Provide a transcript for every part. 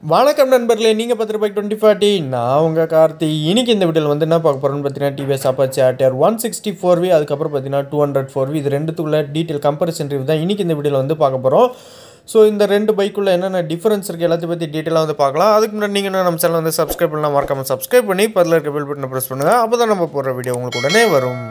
வணக்கம் நண்பர்களே நீங்கள் பத்து ரூபாய்க்கு டுவெண்ட்டி ஃபார்ட்டி நான் உங்கள் கார்த்தி இன்னைக்கு இந்த வீடியோவில் வந்து என்ன பார்க்க போகிறோம்னு பார்த்தீங்கன்னா TVS Apache RTR one sixty four V அதுக்கப்புறம் பார்த்தீங்கன்னா டூ ஹண்ட்ரட் ஃபோர் வி இது ரெண்டுத்துக்குள்ள டீட்டெயில் கம்பேரிசன் ரிவ்யூ தான் இன்றைக்கி இந்த வீடியோவில் வந்து பார்க்க போகிறோம் ஸோ இந்த ரெண்டு பைக்குள்ள என்னென்ன டிஃபரன்ஸ் இருக்குது எல்லாத்தையும் பற்றி டீட்டெயிலாக வந்து பார்க்கலாம் அதுக்கு முன்னாடி நீங்கள் இன்னும் நம்ம சேனல் வந்து சப்ஸ்கிரைப் பண்ணலாம் மறக்காமல் சப்ஸ்கிரைப் பண்ணி பதில் இருக்க பில் பட்டனை ப்ரெஸ் பண்ணுங்கள் அப்போ தான் நம்ம போடுற வீடியோ உங்களுக்கு உடனே வரும்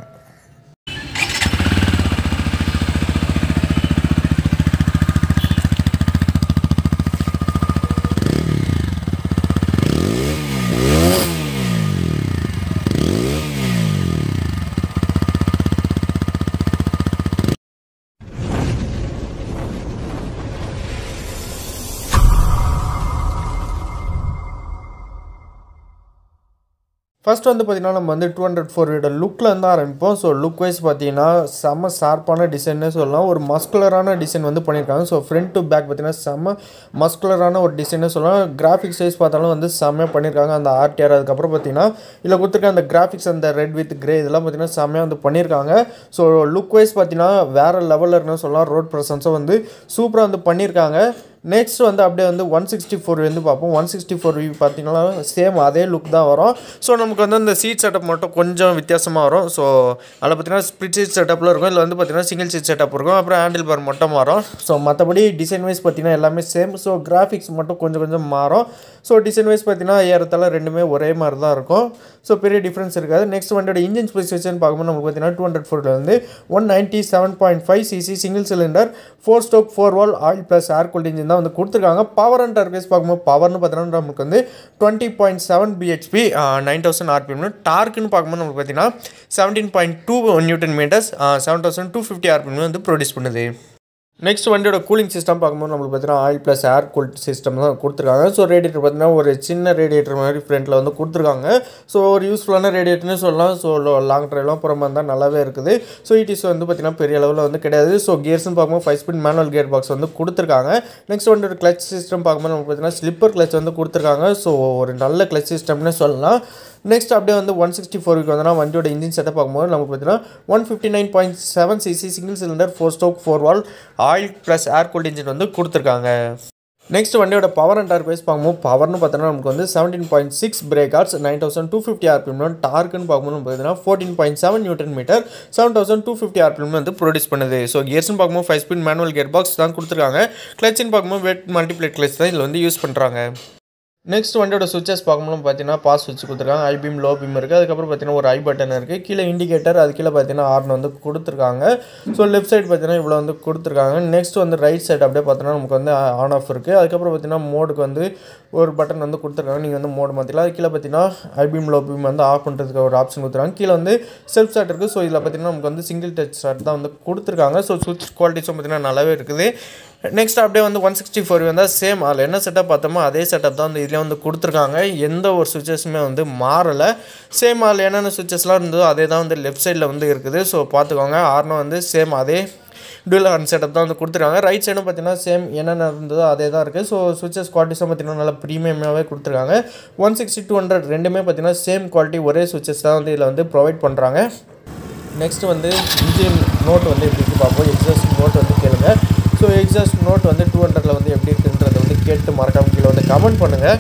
ஃபர்ஸ்ட் வந்து பார்த்தீங்கன்னா நம்ம வந்து டூ ஹண்ட்ரட் ஃபோர் வீட லுக்கில் இருந்து ஆரம்பிப்போம் ஸோ லுக் வைஸ் பார்த்தீங்கன்னா செம்ம ஷார்ப்பான டிசைன்னே சொல்லலாம் ஒரு மஸ்குலரான டிசைன் வந்து பண்ணியிருக்காங்க ஸோ ஃப்ரண்ட் டு பேக் பார்த்தீங்கன்னா செம்ம மஸ்குலரான ஒரு டிசைனே சொல்லலாம் கிராஃபிக்ஸ் வைஸ் பார்த்தாலும் வந்து செம்மையாக பண்ணியிருக்காங்க அந்த ஆர்டிஆர் அதுக்கப்புறம் பார்த்தீங்கன்னா இதில் கொடுத்துருக்க அந்த கிராஃபிக்ஸ் அந்த ரெட் வித் கிரே இதெல்லாம் பார்த்தீங்கன்னா செம்மையாக வந்து பண்ணியிருக்காங்க ஸோ லுக் வைஸ் பார்த்தீங்கன்னா வேறு லெவலில் இருக்குன்னு சொல்லலாம் ரோட் ப்ரெசன்ஸும் வந்து சூப்பராக வந்து பண்ணியிருக்காங்க நெக்ஸ்ட் வந்து அப்படியே வந்து ஒன் சிக்ஸ்டி ஃபோர் வந்து பார்ப்போம் ஒன் சிக்ஸ்டி ஃபோர் வி பார்த்தீங்கன்னா சேம் அதே லுக் தான் வரும் ஸோ நமக்கு வந்து அந்த சீட் செட்டப் மட்டும் கொஞ்சம் வித்தியாசமாக வரும் ஸோ அதில் பார்த்தீங்கன்னா ஸ்பிட் சீட் செட்டப்பில் இருக்கும் இதில் வந்து பார்த்தீங்கன்னா சிங்கிள் சீட் செட்டப் இருக்கும் அப்புறம் ஹேண்டில் பார் மட்டும் மாறும் ஸோ மற்றபடி டிசைன் வைஸ் பார்த்தீங்கன்னா எல்லாமே சேம் ஸோ கிராஃபிக்ஸ் மட்டும் கொஞ்சம் கொஞ்சம் மாறும் ஸோ டிசைன் வைஸ் பார்த்தீங்கன்னா ஏறத்தால ரெண்டுமே ஒரே மாதிரி தான் இருக்கும் ஸோ பெரிய டிஃப்ரென்ஸ் இருக்காது நெக்ஸ்ட் வண்டியோட இன்ஜின் ஸ்பெசிஃபிகேஷன் பார்க்கும்போது நமக்கு பார்த்தீங்கன்னா டூ ஹண்ட்ரட் ஃபோரில் வந்து one ninety seven point five CC single cylinder four stroke four valve oil plus air cooled engine தான் வந்து கொடுத்துருக்காங்க பவர் அண்ட் டர்கேஸ் பார்க்கும்போது பவர்னு பார்த்தீங்கன்னா நமக்கு வந்து twenty point seven BHP nine thousand ஆர்பிஎம்னு டார்க்குன்னு பார்க்கும்போது நமக்கு பார்த்தீங்கன்னா seventeen point two newton meters seven thousand two fifty RPM வந்து ப்ரொடியூஸ் பண்ணுது நெக்ஸ்ட் வண்டியோட கூலிங் சிஸ்டம் பார்க்கும்போது நம்மளுக்கு பார்த்தீங்கன்னா oil plus air cool system தான் கொடுத்துருக்காங்க ஸோ ரேடியேட்டர் பார்த்தீங்கன்னா ஒரு சின்ன ரேடியேட்டர் மாதிரி ஃப்ரண்ட்டில் வந்து கொடுத்துருக்காங்க ஸோ ஒரு யூஸ்ஃபுல்லான ரேடியேட்டர்னு சொல்லலாம் ஸோ லாங் ட்ரைவ்லாம் போகிற மாதிரி தான் நல்லாவே இருக்குது ஸோ இடிஸ் வந்து பார்த்தீங்கன்னா பெரிய அளவில் வந்து கிடையாது ஸோ கியர்ஸ்னு பார்க்கும்போது five speed manual gear box வந்து கொடுத்துருக்காங்க நெக்ஸ்ட் வண்டியோட கிளச் சிஸ்டம் பார்க்கும்போது நமக்கு பார்த்தீங்கன்னா ஸ்லிப்பர் கிளச் வந்து கொடுத்துருக்காங்க ஸோ ஒரு நல்ல கிளச் சிஸ்டம்னு சொல்லலாம் நெக்ஸ்ட் அப்படியே வந்து ஒன் சிக்ஸ்டி ஃபோருக்கு வந்தோம்னா வண்டியோட இன்ஜின் செட்டப் பார்க்கும்போது நமக்கு பார்த்தீங்கன்னா one fifty nine point seven CC single cylinder four stroke four valve oil plus air cooled engine வந்து கொடுத்துருக்காங்க நெக்ஸ்ட் வண்டியோட பவர் அண்ட் டார்க் வைஸ் பார்க்கும்போது பவர்னு பார்த்தோன்னா நமக்கு வந்து seventeen point six brake arts nine thousand two fifty RPM டார்க்குன்னு பார்க்கும்போது பார்த்தீங்கன்னா fourteen point seven newton meter seven thousand two fifty RPM வந்து ப்ரொடியூஸ் பண்ணுது ஸோ கியர்ஸ்னு பார்க்கும்போது five speed manual gear box தான் கொடுத்துருக்காங்க கிளச்சின்னு பார்க்கும்போது வெட் மல்டிப்ளேட் கிளச் தான் இதில் வந்து யூஸ் பண்ணுறாங்க நெக்ஸ்ட் வண்டியோட சுவிச்சஸ் பார்க்கும்போது பார்த்தீங்கன்னா பாஸ் சுவிட்ச் கொடுத்துருக்காங்க ஐ பீம் லோ பீம் இருக்குது அதுக்கப்புறம் பார்த்தீங்கன்னா ஒரு ஐ பட்டன் இருக்குது கீழே இண்டிகேட்டர் அது கீழே பார்த்தீங்கன்னா ஆர்ன் வந்து கொடுத்துருக்காங்க ஸோ லெஃப்ட் சைடு பார்த்தீங்கன்னா இவ்வளோ வந்து கொடுத்துருக்காங்க நெக்ஸ்ட் வந்து ரைட் சைடு அப்படியே பார்த்தீங்கன்னா நமக்கு வந்து ஆன் ஆஃப் இருக்குது அதுக்கப்புறம் பார்த்தீங்கன்னா மோடுக்கு வந்து ஒரு பட்டன் வந்து கொடுத்துருக்காங்க நீங்கள் வந்து மோடு மாற்றிக்கலாம் அது கீழே பார்த்தீங்கன்னா ஐ பீம் லோ பீம் வந்து ஆஃப் பண்ணுறதுக்கு ஒரு ஆப்ஷன் கொடுத்துருக்காங்க கீழே வந்து செல்ஃப் ஸ்டார்ட் இருக்குது ஸோ இதில் பார்த்தீங்கன்னா நமக்கு வந்து சிங்கிள் டச் ஸ்டார்ட் தான் வந்து கொடுத்துருக்காங்க ஸோ சுவிட்ச் குவாலிட்டிஸும் பார்த்தீங்கன்னா நல்லாவே இருக்குது நெக்ஸ்ட் அப்படியே வந்து ஒன் சிக்ஸ்டி ஃபோர் வந்தால் சேம் அதில் என்ன செட்டப் பார்த்தோமோ அதே செட்டப் தான் வந்து இதில் வந்து கொடுத்துருக்காங்க எந்த ஒரு சுவிச்சஸுமே வந்து மாறலை சேம் அதில் என்னென்ன சுவிச்சஸ்லாம் இருந்ததோ அதே தான் வந்து லெஃப்ட் சைடில் வந்து இருக்குது ஸோ பார்த்துக்கோங்க ஆர்னும் வந்து சேம் அதே டூல் ஹார்ன் செட்டப் தான் வந்து கொடுத்துருக்காங்க ரைட் சைடும் பார்த்தீங்கன்னா சேம் என்னென்ன இருந்ததோ அதே தான் இருக்குது ஸோ சுவிச்சஸ் குவாலிட்டிஸும் பார்த்தீங்கன்னா நல்லா ப்ரீமியமாகவே கொடுத்துருக்காங்க ஒன் சிக்ஸ்டி டூ ஹண்ட்ரட் ரெண்டுமே பார்த்தீங்கன்னா சேம் குவாலிட்டி ஒரே சுவிச்சஸ் தான் வந்து இதில் வந்து ப்ரொவைட் பண்ணுறாங்க நெக்ஸ்ட் வந்து இன்ஜின் நோட் வந்து எப்படி இருக்குது பார்ப்போம் எக்ஸாஸ்ட் நோட் வந்து கேளுங்க ஸோ எக்ஸாஸ்ட் நோட் வந்து டூ ஹண்ட்ரடில் வந்து எப்படி இருக்குன்றதை வந்து கேட்டு மறக்காம கீழே வந்து கமெண்ட் பண்ணுங்கள்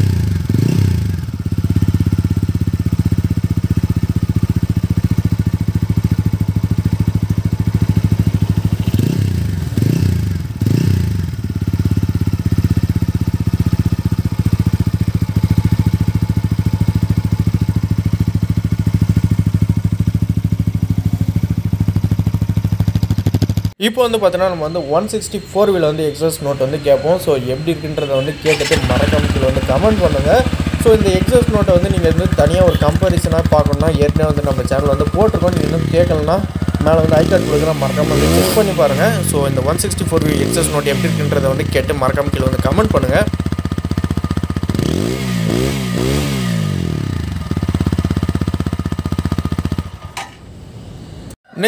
இப்போ வந்து பார்த்தீங்கன்னா நம்ம வந்து ஒன் சிக்ஸ்டி ஃபோர் வீல் வந்து எக்ஸாஸ்ட் நோட் வந்து கேட்போம் ஸோ எப்படி இருக்குன்றதை வந்து கேட்டுட்டு மறக்காம கீழே வந்து கமெண்ட் பண்ணுங்கள் ஸோ இந்த எக்ஸாஸ்ட் நோட்டை வந்து நீங்கள் வந்து தனியாக ஒரு கம்பேரிசனாக பார்க்கணுன்னா ஏற்கனவே வந்து நம்ம சேனல் வந்து போட்டிருக்கோம் நீங்கள் இன்னும் கேட்கலன்னா மேலே வந்து ஐகார்ட் கொடுக்குற மறக்காம வந்து செக் பண்ணி பாருங்கள் ஸோ இந்த one sixty four wheel exhaust note எப்படி இருக்குன்றதை வந்து கேட்டு மறக்காம கீழே வந்து கமெண்ட் பண்ணுங்கள்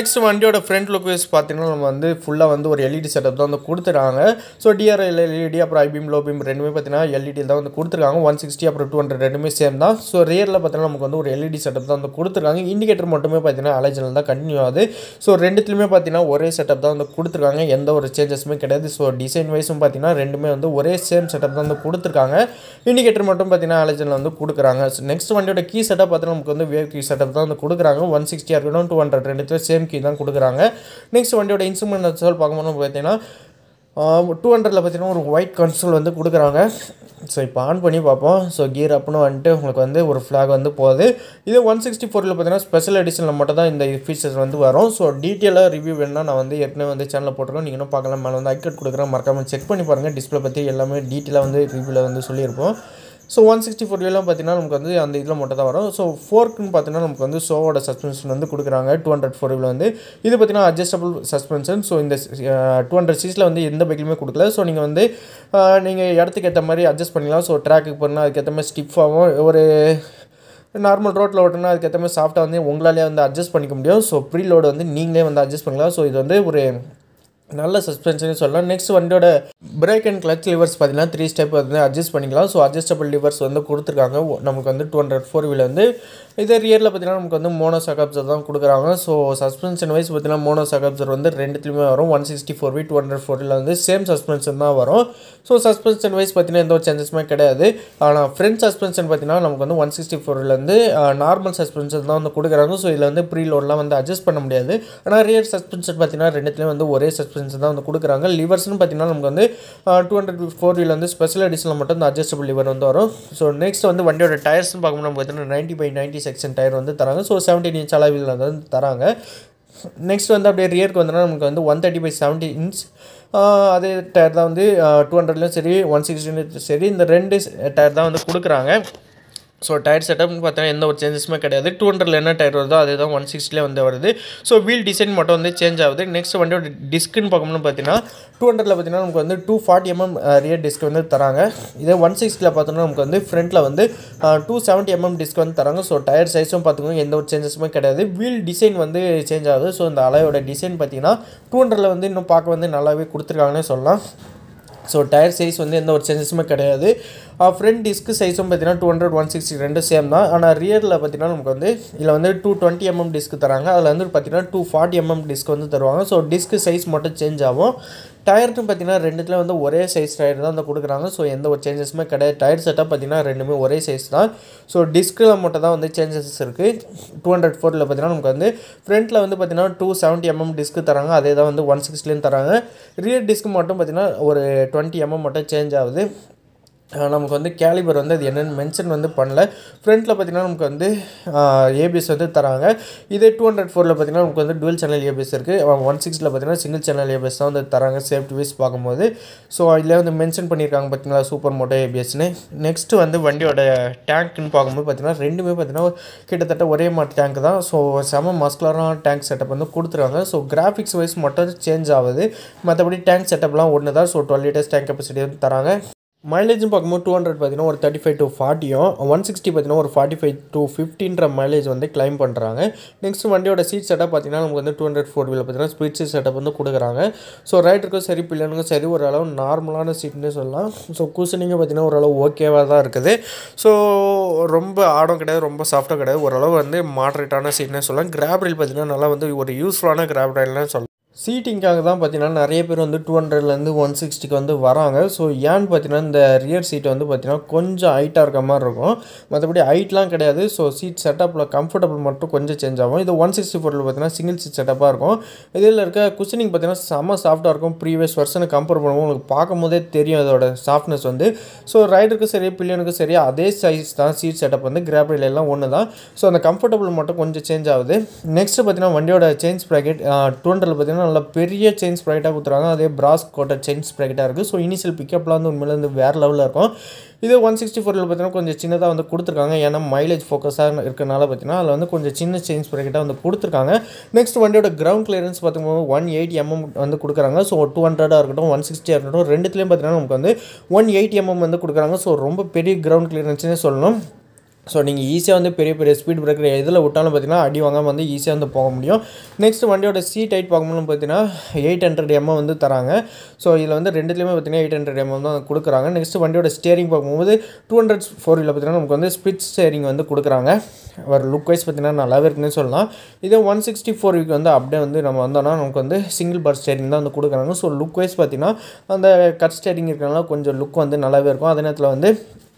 நெக்ஸ்ட் வண்டியோட ஃப்ரண்ட் லுக் வைஸ் பார்த்தீங்கன்னா நம்ம வந்து ஃபுல்லாக வந்து ஒரு எல்இடி செட்டப் தான் வந்து கொடுத்துருக்காங்க ஸோ டிஆர்எல் எல்இடி அப்புறம் ஐபிஎம் லோ பீம் ரெண்டுமே பார்த்தீங்கன்னா எல்இடி தான் வந்து கொடுத்துருக்காங்க ஒன் சிக்ஸ்டி அப்புறம் டூ ஹண்ட்ரட் ரெண்டுமே சேம் தான் ஸோ ரியரில் பார்த்தீங்கன்னா நமக்கு வந்து ஒரு எல்இடி செட்டப் தான் வந்து கொடுத்துருக்காங்க இண்டிகேட்டர் மட்டுமே பார்த்தீங்கன்னா அலைஜனல் தான் கண்டினியூ ஆகுது ஸோ ரெண்டுத்துலையுமே பார்த்தீங்கன்னா ஒரே செட்டப் தான் வந்து கொடுத்துருக்காங்க எந்த ஒரு சேஞ்சஸுமே கிடையாது ஸோ டிசைன் வைஸும் பார்த்தீங்கன்னா ரெண்டுமே வந்து ஒரே சேம் செட்டப் தான் வந்து கொடுத்துருக்காங்க இண்டிகேட்டர் மட்டும் பார்த்தீங்கன்னா அலைஜனல் வந்து கொடுக்குறாங்க நெக்ஸ்ட் வண்டியோட கீ செட்டப் பார்த்தீங்கன்னா நமக்கு வந்து வேவ் கீ செட்டப் தான் வந்து கொடுக்குறாங்க ஒன் சிக்ஸ்டியாக இருக்கட்டும் டூ ஹண்ட்ரட் ரெண்டுத்துலேயும் சேம் கீ தான் கொடுக்குறாங்க நெக்ஸ்ட் வண்டியோட இன்ஸ்ட்ருமெண்ட் வச்சு பார்க்கும்போது பார்த்தீங்கன்னா டூ ஹண்ட்ரடில் பார்த்தீங்கன்னா ஒரு ஒயிட் கன்சோல் வந்து கொடுக்குறாங்க ஸோ இப்போ ஆன் பண்ணி பார்ப்போம் ஸோ கியர் அப்னு வந்துட்டு உங்களுக்கு வந்து ஒரு ஃப்ளாக் வந்து போகுது இது ஒன் சிக்ஸ்டி ஃபோரில் பார்த்தீங்கன்னா ஸ்பெஷல் எடிஷனில் மட்டும் தான் இந்த ஃபீச்சர்ஸ் வந்து வரும் ஸோ டீட்டெயிலாக ரிவ்யூ வேணுன்னா நான் வந்து ஏற்கனவே வந்து சேனலில் போட்டிருக்கோம் நீங்கள் இன்னும் பார்க்கலாம் மேலே வந்து ஐக்கட் கொடுக்குறேன் மறக்காமல் செக் பண்ணி பாருங்கள் டிஸ்பிளே பற்றி எல்லாமே டீட்டெயிலாக வந்து ரிவ்யூவில் வந்து சொல்லியிருப்போம் ஸோ ஒன் சிக்ஸ்டி ஃபோர் எல்லாம் பார்த்தீங்கன்னா நமக்கு வந்து அந்த இதில் மட்டும் தான் வரும் ஸோ ஃபோர்க்குன்னு பார்த்தீங்கன்னா நமக்கு வந்து ஷோவோட சஸ்பென்ஷன் வந்து கொடுக்குறாங்க டூ ஹண்ட்ரட் ஃபோர் வந்து இது பார்த்தீங்கன்னா அட்ஜஸ்டபிள் சஸ்பென்ஷன் ஸோ இந்த டூ ஹண்ட்ரட் சீஸில் வந்து எந்த பைக்லையுமே கொடுக்கல ஸோ நீங்கள் வந்து நீங்கள் இடத்துக்கு ஏற்ற மாதிரி அட்ஜஸ்ட் பண்ணிக்கலாம் ஸோ ட்ராக்குக்கு போனால் அதுக்கேற்ற மாதிரி ஸ்டிஃபாகவும் ஒரு நார்மல் ரோட்டில் ஓட்டுனா அதுக்கேற்ற மாதிரி சாஃப்ட்டாக வந்து உங்களாலே வந்து அட்ஜஸ்ட் பண்ணிக்க முடியும் ஸோ ப்ரீ லோடு வந்து நீங்களே வந்து அட்ஜஸ்ட் பண்ணலாம் ஸோ இது வந்து ஒரு நல்ல சஸ்பென்ஷன் சொல்லலாம் நெக்ஸ்ட் வண்டியோட பிரேக் அண்ட் கிளச் லிவர்ஸ் பார்த்தீங்கன்னா த்ரீ ஸ்டெப் வந்து அட்ஜஸ்ட் பண்ணிக்கலாம் ஸோ அட்ஜஸ்டபிள் லிவர்ஸ் வந்து கொடுத்துருக்காங்க ஒ- நமக்கு வந்து டூ ஹண்ட்ரட் ஃபோர் வீல் வந்து இதே ரியரில் பார்த்தீங்கன்னா நமக்கு வந்து மோனோ சகாப்சர் தான் கொடுக்குறாங்க ஸோ சஸ்பென்ஷன் வைஸ் பார்த்தீங்கன்னா மோனோ சகாப்சர் வந்து ரெண்டுத்துலையுமே வரும் one sixty four V two hundred ஃபோரில் வந்து சேம் சஸ்பென்ஷன் தான் வரும் ஸோ சஸ்பென்ஷன் வைஸ் பார்த்தீங்கன்னா எந்த ஒரு சேஞ்சஸுமே கிடையாது ஆனால் ஃப்ரண்ட் சஸ்பென்ஷன் பார்த்தீங்கன்னா நமக்கு வந்து ஒன் சிக்ஸ்டி ஃபோர்லேருந்து நார்மல் சஸ்பென்ஷன் தான் வந்து கொடுக்குறாங்க ஸோ இதில் வந்து ப்ரீ லோட்லாம் வந்து அட்ஜஸ்ட் பண்ண முடியாது ஆனால் ரியர் சஸ்பென்ஷன் பார்த்தீங்கன்னா ரெண்டுத்துலேயும் வந்து ஒரே சஸ்பென்ஷன் தான் வந்து கொடுக்குறாங்க லிவர்ஸ்னு பார்த்தீங்கன்னா நமக்கு வந்து டூ ஹண்ட்ரட் ஃபோர் வீல் வந்து ஸ்பெஷல் எடிஷனில் மட்டும் இந்த அட்ஜஸ்டபிள் லிவர் வந்து வரும் ஸோ நெக்ஸ்ட் வந்து வண்டியோட டயர்ஸ்னு பார்க்கும்போது பார்த்தீங்கன்னா ninety by ninety section tyre வந்து தராங்க ஸோ செவன்டீன் இன்ச் அளவில் வந்து தராங்க நெக்ஸ்ட் வந்து அப்படியே ரியருக்கு வந்தோன்னா நமக்கு வந்து one thirty by seventy inch அதே டயர் தான் வந்து டூ ஹண்ட்ரட்லையும் சரி ஒன் சிக்ஸ்டிலையும் சரி இந்த ரெண்டு டயர் தான் வந்து கொடுக்குறாங்க ஸோ டயர் செட்டப்னு பார்த்தீங்கன்னா எந்த ஒரு சேஞ்சஸுமே கிடையாது டூ ஹண்ட்ரட்ல என்ன டயர் வருதோ அதே தான் ஒன் சிக்ஸ்டிலே வந்து வருது ஸோ வீல் டிசைன் மட்டும் வந்து சேஞ்ச் ஆகுது நெக்ஸ்ட் வண்டியோட டிஸ்க்குன்னு பார்க்கணும்னு பார்த்தீங்கன்னா டூ ஹண்ட்ரட்ல பார்த்தீங்கன்னா நமக்கு வந்து two forty MM rear disc வந்து தராங்க இதே ஒன் சிக்ஸ்டியில் பார்த்தோம்னா நமக்கு வந்து ஃப்ரண்ட்டில் வந்து டூ செவன்ட்டி எம்எம் டிஸ்க் வந்து தராங்க ஸோ டயர் சைஸும் பார்த்துக்கோங்க எந்த ஒரு சேஞ்சஸுமே கிடையாது வீல் டிசைன் வந்து சேஞ்ச் ஆகுது ஸோ இந்த அலையோட டிசைன் பார்த்தீங்கன்னா டூ ஹண்ட்ரட்ல வந்து இன்னும் பார்க்க வந்து நல்லாவே கொடுத்துருக்காங்கன்னே சொல்லலாம் ஸோ டயர் சைஸ் வந்து எந்த ஒரு சேஞ்சஸுமே கிடையாது ஃப்ரண்ட் டிஸ்க்கு சைஸும் பார்த்தீங்கன்னா டூ ஹண்ட்ரட் ஒன் சிக்ஸ்டி ரெண்டு சேம் தான் ஆனால் ரியரில் பார்த்தீங்கன்னா நமக்கு வந்து இதில் வந்து டூ டுவெண்ட்டி எம்எம் டிஸ்க் தராங்க அதில் வந்து பார்த்தீங்கன்னா டூ ஃபார்ட்டி எம்எம் டிஸ்க் வந்து தருவாங்க ஸோ டிஸ்க் சைஸ் மட்டும் சேஞ்ச் ஆகும் டயர்னு பார்த்தீங்கன்னா ரெண்டுத்துல வந்து ஒரே சைஸ் டயர் தான் வந்து கொடுக்குறாங்க ஸோ எந்த ஒரு சேஞ்சஸுமே கிடையாது டயர் செட்டப் பார்த்தீங்கன்னா ரெண்டுமே ஒரே சைஸ் தான் ஸோ டிஸ்கில் மட்டும் தான் வந்து சேஞ்சஸ் இருக்குது டூ ஹண்ட்ரட் ஃபோரில் பார்த்தீங்கன்னா நமக்கு வந்து ஃப்ரண்ட்டில் வந்து பார்த்தீங்கன்னா டூ செவன்ட்டி எம்எம் டிஸ்க்கு தராங்க அதே தான் வந்து ஒன் சிக்ஸ்டிலேயும் தராங்க ரியர் டிஸ்க் மட்டும் பார்த்தீங்கன்னா ஒரு டுவெண்ட்டி எம்எம் மட்டும் சேஞ்ச் ஆகுது அஹ் நமக்கு வந்து கேலிபர் வந்து அது என்னென்னு மென்ஷன் வந்து பண்ணல ஃப்ரண்ட்டில் பார்த்தீங்கன்னா நமக்கு வந்து ஏபிஎஸ் வந்து தராங்க இதே டூ ஹண்ட்ரட் ஃபோரில் பார்த்தீங்கன்னா நமக்கு வந்து டுவெல் சேனல் ஏபிஎஸ் இருக்குது ஒன் சிக்ஸில் பார்த்தீங்கன்னா சிங்கிள் சேனல் ஏபிஎஸ் தான் வந்து தராங்க சேஃப்டி வைஸ் பார்க்கும்போது ஸோ அதில் வந்து மென்ஷன் பண்ணியிருக்காங்க பார்த்தீங்களா சூப்பர் மோட்டோ ஏபிஎஸ்னு நெக்ஸ்ட் வந்து வண்டியோட டேங்க்னு பார்க்கும்போது பார்த்தீங்கன்னா ரெண்டுமே பார்த்தீங்கன்னா கிட்டத்தட்ட ஒரே மாதிரி டேங்க் தான் ஸோ செம மஸ்குலரான டேங்க் செட்டப் வந்து கொடுத்துருவாங்க ஸோ கிராஃபிக்ஸ் வைஸ் மட்டும் சேஞ்ச் ஆகுது மற்றபடி டேங்க் செட்டப்லாம் ஒன்று தான் so twelve litres tank capacity வந்து தராங்க மைலேஜும் பார்க்கும்போது டூ ஹண்ட்ரட் பார்த்தீங்கன்னா ஒரு தேர்ட்டி ஃபைவ் டு ஃபார்ட்டியும் ஒன் சிக்ஸ்டி பார்த்தீங்கன்னா ஒரு ஃபார்ட்டி ஃபைவ் டு ஃபிஃப்டின்ற மைலேஜ் வந்து கிளைம் பண்ணுறாங்க நெக்ஸ்ட் வண்டியோட சீட் செட்டப் பார்த்தீங்கன்னா நமக்கு வந்து டூ ஹண்ட்ரட் ஃபோர் வீல் பார்த்தீங்கன்னா ஸ்பீட் சீட் செட்டப் வந்து கொடுக்குறாங்க ஸோ ரைடருக்கும் சரி பிள்ளைனுக்கும் சரி ஒரு அளவு நார்மலான சீட்னே சொல்லலாம் ஸோ கூசனிங்க பார்த்தீங்கன்னா ஓரளவு ஓகேவாக தான் இருக்குது ஸோ ரொம்ப ஆடம் கிடையாது ரொம்ப சாஃப்டாக கிடையாது ஓரளவு வந்து மாட்ரேட்டான சீட்னே சொல்லலாம் கிராப் ரயில் பார்த்தீங்கன்னா நல்லா வந்து ஒரு யூஸ்ஃபுல்லான கிராப் ரயில்னு சொல்லலாம் சீட்டிங்காக தான் பார்த்தீங்கன்னா நிறைய பேர் வந்து டூ ஹண்ட்ரட்லேருந்து ஒன் சிக்ஸ்டிக்கு வந்து வராங்க ஸோ ஏன்னு பார்த்தீங்கன்னா இந்த ரியர் சீட் வந்து பார்த்தீங்கன்னா கொஞ்சம் ஹைட்டாக இருக்க மாதிரி இருக்கும் மற்றபடி ஹைட்லாம் கிடையாது ஸோ சீட் செட்டப்பில் கம்ஃபர்டபுள் மட்டும் கொஞ்சம் சேஞ்ச் ஆகும் இது ஒன் சிக்ஸ்டி ஃபோரில் பார்த்தீங்கன்னா சிங்கிள் சீட் செட்டப்பாக இருக்கும் இதில் இருக்க குஷனிங் பார்த்தீங்கன்னா செம்ம சாஃப்டாக இருக்கும் ப்ரீவியஸ் வருஷனை கம்பேர் பண்ணுவோம் உங்களுக்கு பார்க்கும்போதே தெரியும் அதோட சாஃப்ட்னஸ் வந்து ஸோ ரைடருக்கும் சரி பில்லியனுக்கும் சரி அதே சைஸ் தான் சீட் செட்டப் வந்து கிராப்ரில் எல்லாம் ஒன்று தான் ஸோ அந்த கம்ஃபர்டபுள் மட்டும் கொஞ்சம் சேஞ்ச் ஆகுது நெக்ஸ்ட் பார்த்தீங்கன்னா வண்டியோட செயின் ஸ்ப்ராக்கெட் டூ ஹண்ட்ரட்ல பார்த்தீங்கன்னா நல்ல பெரிய செயின் ஸ்ப்ராக்கெட்டாக கொடுத்துறாங்க அதே பிராஸ் கோட்டை செயின் ஸ்ப்ராக்கெட்டாக இருக்குது ஸோ இனிஷியல் பிக்கப்லாம் வந்து உண்மையில வந்து வேறு லெவலில் இருக்கும் இது ஒன் சிக்ஸ்டி ஃபோரில் பார்த்தீங்கன்னா கொஞ்சம் சின்னதாக வந்து கொடுத்துருக்காங்க ஏன்னா மைலேஜ் ஃபோக்கஸாக இருக்கனால பார்த்தீங்கன்னா அதில் வந்து கொஞ்சம் சின்ன செயின் ஸ்ப்ராக்கெட்டாக வந்து கொடுத்துருக்காங்க நெக்ஸ்ட் வண்டியோட கிரவுண்ட் கிளியரன்ஸ் பார்த்துக்கும்போது ஒன் எயிட்டி எம்எம் வந்து கொடுக்குறாங்க ஸோ டூ ஹண்ட்ரடாக இருக்கட்டும் ஒன் சிக்ஸ்டியாக இருக்கட்டும் ரெண்டுத்துலேயும் பார்த்தீங்கன்னா நமக்கு வந்து ஒன் எயிட்டி எம்எம் வந்து கொடுக்குறாங்க ஸோ ரொம்ப பெரிய கிரவுண்ட் கிளியரன்ஸ்னே சொல்லணும் ஸோ நீங்கள் ஈஸியாக வந்து பெரிய பெரிய ஸ்பீட் பிரேக்கர் எதில் விட்டாலும் பார்த்தீங்கன்னா அடி வாங்காமல் வந்து ஈஸியாக வந்து போக முடியும் நெக்ஸ்ட் வண்டியோட சீட் ஹைட் பார்க்கும்போது பார்த்தீங்கன்னா எயிட் ஹண்ட்ரட் எம்எம் வந்து தராங்க ஸோ இதில் வந்து ரெண்டுத்துலேயுமே பார்த்தீங்கன்னா எயிட் ஹண்ட்ரட் எம்எம் தான் கொடுக்குறாங்க நெக்ஸ்ட் வண்டியோட ஸ்டேரிங் பார்க்கும்போது டூ ஹண்ட்ரட் ஃபோர் வீலில் பார்த்தீங்கன்னா நமக்கு வந்து ஸ்பிட் ஸ்டேரிங் வந்து கொடுக்குறாங்க ஒரு லுக் வைஸ் பார்த்தீங்கன்னா நல்லாவே இருக்குன்னு சொல்லலாம் இதே ஒன் சிக்ஸ்டி ஃபோர் வீக் வந்து அப்படியே வந்து நம்ம வந்தோம்னா நமக்கு வந்து சிங்கிள் பார் ஸ்டேரிங் தான் வந்து கொடுக்குறாங்க ஸோ லுக் வைஸ் பார்த்தீங்கன்னா அந்த கட் ஸ்டேரிங் இருக்கிறனால கொஞ்சம் லுக் வந்து நல்லாவே இருக்கும் அதே நேரத்தில் வந்து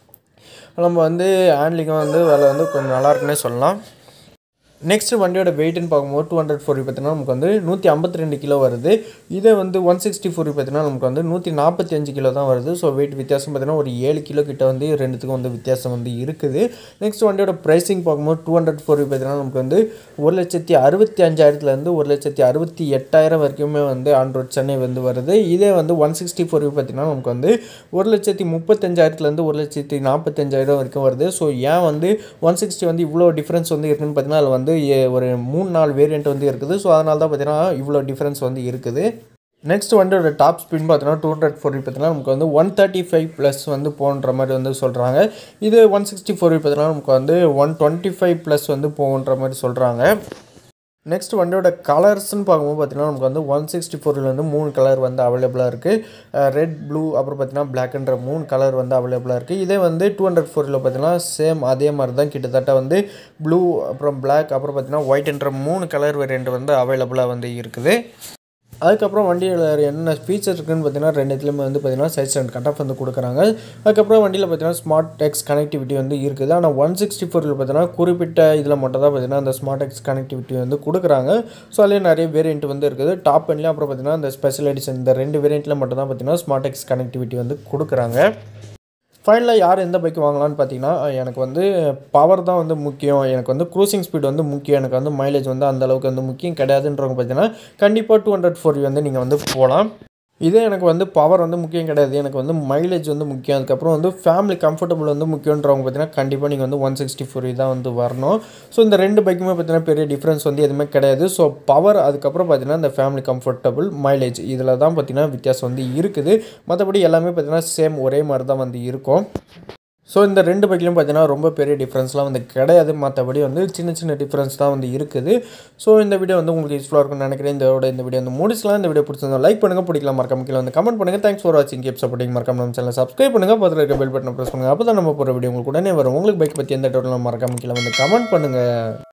நம்ம வந்து ஹேண்ட்லிங்கும் வந்து வேலை வந்து கொஞ்சம் நல்லா இருக்குன்னே சொல்லலாம் நெக்ஸ்ட் வண்டியோட வெயிட்னு பார்க்கும்போது டூ ஹண்ட்ரட் ஃபோர் பார்த்தீங்கன்னா நமக்கு வந்து நூற்றி ஐம்பத்தி ரெண்டு கிலோ வருது இதே வந்து ஒன் சிக்ஸ்டி ஃபோர் பார்த்தீங்கன்னா நமக்கு வந்து நூற்றி நாற்பத்தி அஞ்சு கிலோ தான் வருது ஸோ வெயிட் வித்தியாசம் பார்த்தீங்கன்னா ஒரு ஏழு கிலோ கிட்ட வந்து ரெண்டுத்துக்கும் வந்து வித்தியாசம் வந்து இருக்குது நெக்ஸ்ட் வண்டியோட ப்ரைஸிங் பார்க்கும்போது டூ ஹண்ட்ரட் ஃபோர் பார்த்தீங்கன்னா நமக்கு வந்து ஒரு லட்சத்தி அறுபத்தி அஞ்சாயிரத்துலேருந்து ஒரு லட்சத்தி அறுபத்தி எட்டாயிரம் வரைக்குமே வந்து ஆண்ட்ராய்ட் சென்னை வந்து வருது இதே வந்து ஒன் சிக்ஸ்டி ஃபோர் பார்த்தீங்கன்னா நமக்கு வந்து ஒரு லட்சத்தி முப்பத்தஞ்சாயிரத்துலேருந்து ஒரு லட்சத்தி நாற்பத்தஞ்சாயிரம் வரைக்கும் வருது ஸோ ஏன் வந்து ஒன் சிக்ஸ்டி வந்து இவ்வளோ டிஃப்ரென்ஸ் வந்து இருக்குன்னு பார்த்தீங்கன்னா அதில் வந்து ஏ- ஒரு மூணு நாலு வேரியண்ட் வந்து இருக்குது ஸோ அதனால தான் பார்த்தீங்கன்னா இவ்வளோ டிஃப்ரென்ஸ் வந்து இருக்குது நெக்ஸ்ட் வண்டியோட டாப் ஸ்பீட் பார்த்தீங்கன்னா டூ ஹண்ட்ரட் ஃபோர் பார்த்தீங்கன்னா நமக்கு வந்து ஒன் தேர்ட்டி ஃபைவ் ப்ளஸ் வந்து போன்ற மாதிரி வந்து சொல்கிறாங்க இது ஒன் சிக்ஸ்டி ஃபோர் பார்த்தீங்கன்னா நமக்கு வந்து ஒன் டுவெண்ட்டி ஃபைவ் ப்ளஸ் வந்து போன்ற மாதிரி சொல்கிறாங்க நெக்ஸ்ட் வண்டியோட கலர்ஸ்னு பார்க்கும்போது பார்த்தீங்கன்னா நமக்கு வந்து ஒன் சிக்ஸ்டி ஃபோரில் வந்து மூணு கலர் வந்து அவைலபிளாக இருக்குது ரெட் ப்ளூ அப்புறம் பார்த்தீங்கன்னா பிளாக்ன்ற மூணு கலர் வந்து அவைலபிளாக இருக்குது இதே வந்து டூ ஹண்ட்ரட் ஃபோரில் பார்த்தீங்கன்னா சேம் அதே மாதிரி தான் கிட்டத்தட்ட வந்து ப்ளூ அப்புறம் பிளாக் அப்புறம் பார்த்தீங்கன்னா ஒயிட்ன்ற மூணு கலர் வேரியண்ட் வந்து அவைலபிளாக வந்து இருக்குது அதுக்கப்புறம் வண்டியில் என்ன ஃபீச்சர் இருக்குன்னு பார்த்தீங்கன்னா ரெண்டுத்துலேயுமே வந்து பார்த்தீங்கன்னா சைஸ் அண்ட் கட் ஆஃப் வந்து கொடுக்குறாங்க அதுக்கப்புறம் வண்டியில் பார்த்தீங்கன்னா ஸ்மார்ட் டெக்ஸ் கனெக்டிவிட்டி வந்து இருக்குது ஆனால் ஒன் சிக்ஸ்டி ஃபோரில் பார்த்தீங்கன்னா குறிப்பிட்ட இதில் மட்டும் தான் பார்த்தீங்கன்னா அந்த ஸ்மார்ட் டெக்ஸ் கனெக்டிவிட்டி வந்து கொடுக்குறாங்க ஸோ அதுலேயே நிறைய வேரியண்ட் வந்து இருக்குது டாப் எண்ட்லேயும் அப்புறம் பார்த்தீங்கன்னா இந்த ஸ்பெஷல் எடிஷன் இந்த ரெண்டு வேரியண்ட்டில் மட்டும் தான் பார்த்தீங்கன்னா ஸ்மார்ட் டெக்ஸ் கனெக்டிவிட்டி வந்து கொடுக்குறாங்க ஃபைனலாக யார் எந்த பைக் வாங்கலாம்னு பார்த்தீங்கன்னா எனக்கு வந்து பவர் தான் வந்து முக்கியம் எனக்கு வந்து க்ரூசிங் ஸ்பீட் வந்து முக்கியம் எனக்கு வந்து மைலேஜ் வந்து அந்த அளவுக்கு வந்து முக்கியம் கிடையாதுன்றவங்க பார்த்தீங்கன்னா கண்டிப்பாக டூ ஹண்ட்ரட் ஃபோர் வந்து நீங்கள் வந்து போகலாம் இதே எனக்கு வந்து பவர் வந்து முக்கியம் கிடையாது எனக்கு வந்து மைலேஜ் வந்து முக்கியம் அதுக்கப்புறம் வந்து ஃபேமிலி கம்ஃபர்டபுள் வந்து முக்கியன்றவங்க பார்த்தீங்கன்னா கண்டிப்பாக நீங்கள் வந்து ஒன் சிக்ஸ்டி ஃபோர் தான் வந்து வரணும் ஸோ இந்த ரெண்டு பைக்குமே பார்த்தீங்கன்னா பெரிய டிஃப்ரென்ஸ் வந்து எதுவுமே கிடையாது ஸோ பவர் அதுக்கப்புறம் பார்த்தீங்கன்னா இந்த ஃபேமிலி கம்ஃபர்டபுள் மைலேஜ் இதில் தான் பார்த்தீங்கன்னா வித்தியாசம் வந்து இருக்குது மற்றபடி எல்லாமே பார்த்தீங்கன்னா சேம் ஒரே மாதிரி தான் வந்து இருக்கும் ஸோ இந்த ரெண்டு பைக்லையும் பார்த்தீங்கன்னா ரொம்ப பெரிய டிஃப்ரென்ஸ்லாம் வந்து கிடையாது மற்றபடி வந்து சின்ன சின்ன டிஃப்ரென்ஸ் தான் வந்து இருக்குது ஸோ இந்த வீடியோ வந்து உங்களுக்கு யூஸ்ஃபுல்லாக இருக்கும்னு நினைக்கிறேன் இதோட இந்த வீடியோ வந்து முடிச்சலாம் இந்த வீடியோ பிடிச்சிருந்தா லைக் பண்ணுங்கள் பிடிக்கலாம் மறக்காம கீழே வந்து கமெண்ட் பண்ணுங்கள் தேங்க்ஸ் ஃபார் வாட்சிங் கீப் சப்போர்ட்டிங் மறக்காம நம்ம சேனல் சப்ஸ்கிரைப் பண்ணுங்கள் பக்கத்தில் இருக்க பெல் பட்டனை ப்ரெஸ் பண்ணுங்கள் அப்போ தான் நம்ம போகிற வீடியோ உங்களுக்கு உடனே வரும் உங்களுக்கு பைக் பற்றி எந்த டோட்டலும் மறக்காம கீழே வந்து கமெண்ட் பண்ணுங்கள்